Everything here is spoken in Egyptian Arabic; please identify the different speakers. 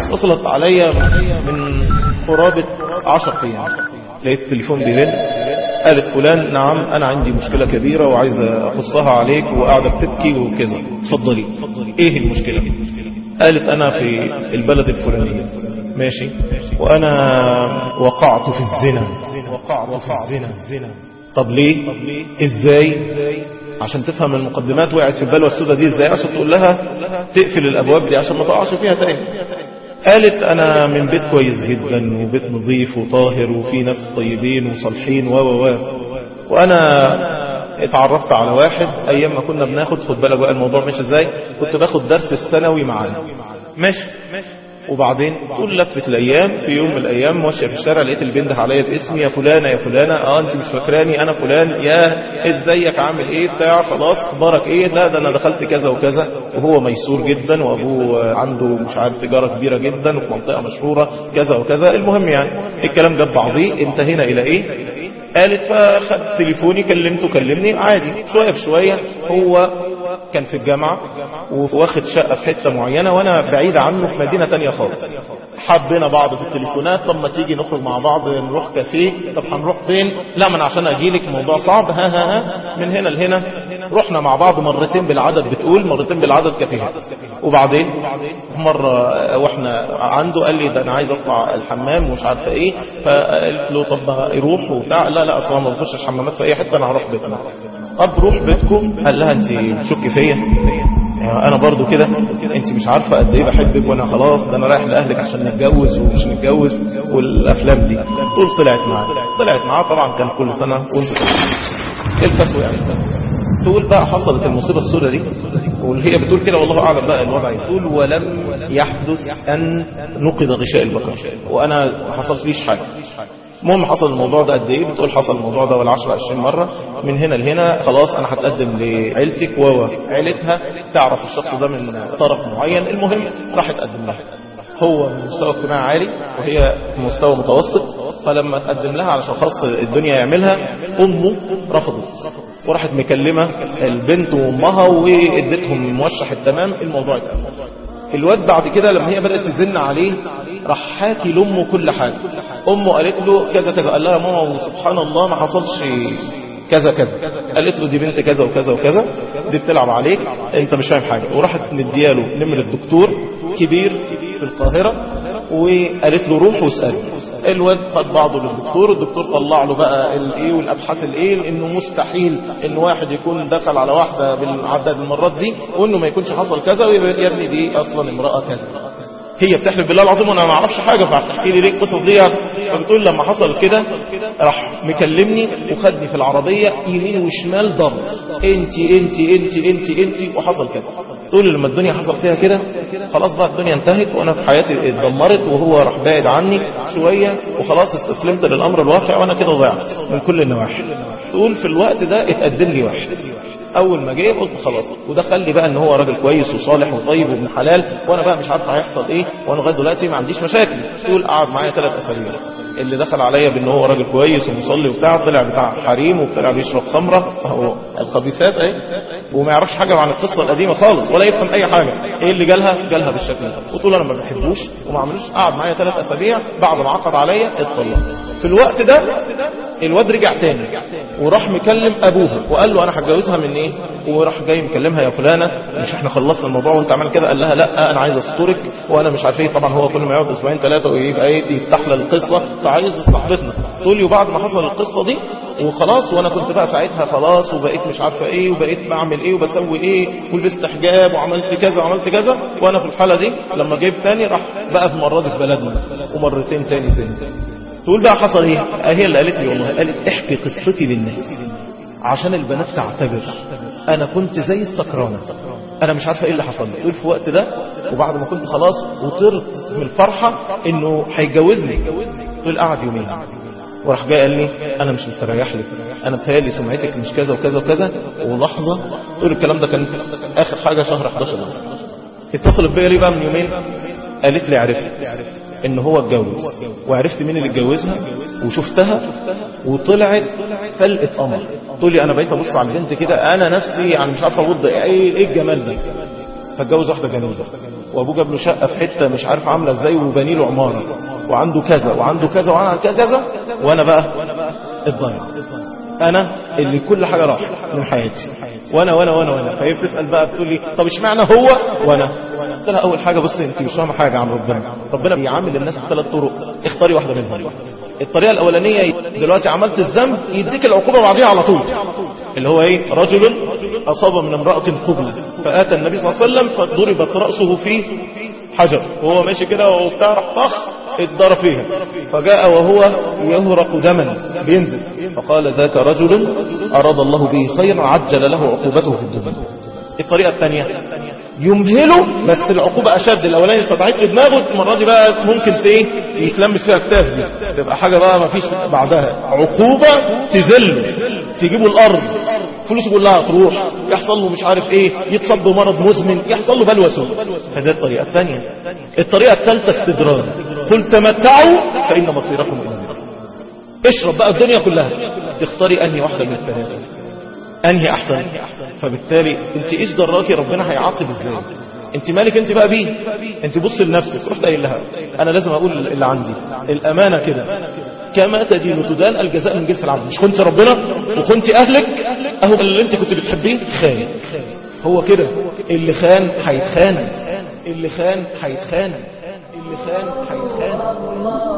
Speaker 1: وصلت عليا من قرابة عشر ايام لقيت التليفون بيرن قالت فلان نعم انا عندي مشكلة كبيرة وعايزة اقصها عليك وقاعدة بتبكي وكذا اتفضلي ايه المشكلة قالت انا في البلد الفلانية ماشي وانا وقعت في الزنا وقعت في الزنا طب ليه ازاي عشان تفهم المقدمات وقعت في البلوى السوداء دي ازاي عشان تقول لها تقفل الابواب دي عشان ما تقعش فيها تاني قالت انا من بيت كويس جدا وبيت نظيف وطاهر وفي ناس طيبين وصالحين و و و وانا اتعرفت على واحد ايام ما كنا بناخد خد بالك بقى الموضوع ماشي ازاي كنت باخد درس في ثانوي معاه ماشي وبعدين طول لفة الايام في يوم من الايام ماشيه في الشارع لقيت اللي بينده عليا باسمي يا فلانه يا فلانه اه انت مش فاكراني انا فلان يا ازيك عامل ايه بتاع خلاص اخبارك ايه لا ده انا دخلت كذا وكذا وهو ميسور جدا وابوه عنده مش عارف تجاره كبيره جدا وفي منطقه مشهوره كذا وكذا المهم يعني الكلام جاب بعضيه انتهينا الى ايه قالت فخدت تليفوني كلمته كلمني عادي شويه بشويه هو كان في الجامعة واخد شقة في حتة معينة وانا بعيد عنه في مدينة تانية خالص حبينا بعض في التليفونات طب ما تيجي نخرج مع بعض نروح كافيه طب هنروح فين لا من عشان اجيلك موضوع صعب ها ها ها من هنا لهنا رحنا مع بعض مرتين بالعدد بتقول مرتين بالعدد كافيهات وبعدين مرة واحنا عنده قال لي ده انا عايز اطلع الحمام ومش عارفه ايه فقلت له طب يروح وبتاع لا لا اصلا ما بخشش حمامات في اي حته انا هروح بيتنا طب روح بيتكم قال لها انت شك فيا يعني انا برضو كده انت مش عارفة قد ايه بحبك وانا خلاص ده انا رايح لاهلك عشان نتجوز ومش نتجوز والافلام دي قول طلعت معاه طلعت معاه طبعا كان كل سنة وانت ايه الكسوة يعني تقول بقى حصلت المصيبة السوداء دي وهي بتقول كده والله اعلم بقى الوضع تقول ولم يحدث ان نقض غشاء البقر وانا ما حصلش حاجة المهم حصل الموضوع ده قد ايه بتقول حصل الموضوع ده والعشرة عشرين مرة من هنا لهنا خلاص انا هتقدم لعيلتك وعيلتها تعرف الشخص ده من طرف معين المهم راح تقدم لها هو من مستوى اجتماعي عالي وهي في مستوى متوسط فلما تقدم لها علشان خلاص الدنيا يعملها امه رفضت وراحت مكلمة البنت وامها وادتهم موشح التمام الموضوع اتقفل الواد بعد كده لما هي بدأت تزن عليه راح حاكي لأمه كل حاجة أمه قالت له كذا كذا قال لها يا ماما سبحان الله ما حصلش كذا كذا قالت له دي بنت كذا وكذا وكذا دي بتلعب عليك انت مش فاهم حاجة وراحت مدياله نمرة دكتور كبير في القاهرة وقالت له روح واسأله الواد خد بعضه للدكتور الدكتور طلع له بقى الايه والابحاث الايه انه مستحيل ان واحد يكون دخل على واحده بالعدد المرات دي وانه ما يكونش حصل كذا ويبقى يا ابني دي اصلا امراه كذا هي بتحلف بالله العظيم وانا ما اعرفش حاجه فبتحكي لي ليه القصص دي فبتقول لما حصل كده راح مكلمني وخدني في العربيه يمين وشمال ضرب انت انت انت انت انت وحصل كذا تقول لما الدنيا حصل فيها كده خلاص بقى الدنيا انتهت وانا في حياتي اتدمرت وهو راح بعد عني شويه وخلاص استسلمت للامر الواقع وانا كده ضيعت من كل النواحي تقول في الوقت ده اتقدم لي واحد اول ما جه قلت خلاص ودخل لي بقى ان هو راجل كويس وصالح وطيب وابن حلال وانا بقى مش عارف هيحصل ايه وانا لغايه دلوقتي ما عنديش مشاكل تقول قعد معايا ثلاث اسابيع اللي دخل عليا بان هو راجل كويس ومصلي وبتاع طلع بتاع حريم وطلع بيشرب خمره هو الخبيثات اهي وما يعرفش حاجه عن القصه القديمه خالص ولا يفهم اي حاجه ايه اللي جالها جالها بالشكل ده وتقول انا ما بحبوش وما عملوش قعد معايا ثلاث اسابيع بعد ما عقد عليا اتطلق في الوقت ده الواد رجع تاني وراح مكلم ابوها وقال له انا هتجوزها من ايه وراح جاي مكلمها يا فلانه مش احنا خلصنا الموضوع وانت عمل كده قال لها لا انا عايز استرك وانا مش عارف ايه طبعا هو كل ما يقعد اسبوعين ثلاثه ويبقى ايه يستحلى القصه فعايز صاحبتنا تقول لي وبعد ما حصل القصه دي وخلاص وانا كنت بقى ساعتها خلاص وبقيت مش عارفه ايه وبقيت بعمل ايه وبسوي ايه ولبست حجاب وعملت كذا وعملت كذا وانا في الحاله دي لما جيب تاني راح بقى في مره دي في بلدنا ومرتين تاني زين تقول بقى حصل ايه هي اللي قالت لي والله قالت احكي قصتي للناس عشان البنات تعتبر انا كنت زي السكرانة انا مش عارفه ايه اللي حصل لي تقول في وقت ده وبعد ما كنت خلاص وطرت من الفرحه انه هيتجوزني تقول قعد يومين وراح جاي قال لي انا مش مستريح لك انا بتهيألي سمعتك مش كذا وكذا وكذا ولحظه تقول الكلام ده كان اخر حاجه شهر 11 اتصلت بيا ليه بقى من يومين قالت لي عرفت ان هو اتجوز وعرفت مين اللي اتجوزها وشفتها وطلعت فلقت قمر تقول لي انا بقيت ابص على البنت كده انا نفسي يعني مش عارفه ارد ايه ايه الجمال ده فاتجوز واحده جميله وابوه جاب له شقه في حته مش عارف عامله ازاي وبني له عماره وعنده كذا وعنده كذا وعنده كذا وانا بقى الضايع انا اللي كل حاجه راح من حياتي وانا وانا وانا وانا فهي بتسال بقى بتقول لي طب اشمعنى هو وانا قلت لها اول حاجه بصي انت مش فاهمه حاجه عن ربنا ربنا بيعامل الناس بثلاث طرق اختاري واحده منهم الطريقه الاولانيه دلوقتي عملت الذنب يديك العقوبه بعديها على طول اللي هو ايه رجل اصاب من امراه قبل فاتى النبي صلى الله عليه وسلم فضربت راسه في حجر وهو ماشي كده وبتاع راح طخ اتضر فيها فجاء وهو يهرق دما بينزل فقال ذاك رجل أراد الله به خيرا عجل له عقوبته في الدنيا الطريقة الثانية يمهله بس العقوبة أشد الأولاني صدعت له دماغه المرة دي بقى ممكن ايه يتلمس فيها كتاف دي تبقى حاجة بقى ما فيش بعدها عقوبة تذل تجيبه الأرض فلوسه كلها تروح يحصل له مش عارف ايه يتصاب بمرض مزمن يحصل له بلوى سوء هذه الطريقة الثانية الطريقة الثالثة استدراج قل تمتعوا فإن مصيركم إلى النار اشرب بقى الدنيا كلها تختاري أنهي واحدة من الثلاثة أنهي أحسن فبالتالي انت ايش دراكي ربنا هيعاقب ازاي انت مالك انت بقى بيه انت بص لنفسك رحت قايل لها انا لازم اقول اللي عندي الامانه كده كما تدين تدان الجزاء من جنس العمل مش كنت ربنا وكنت اهلك اهو اللي انت كنت بتحبيه خان هو كده اللي خان هيتخان اللي خان هيتخان اللي خان هيتخان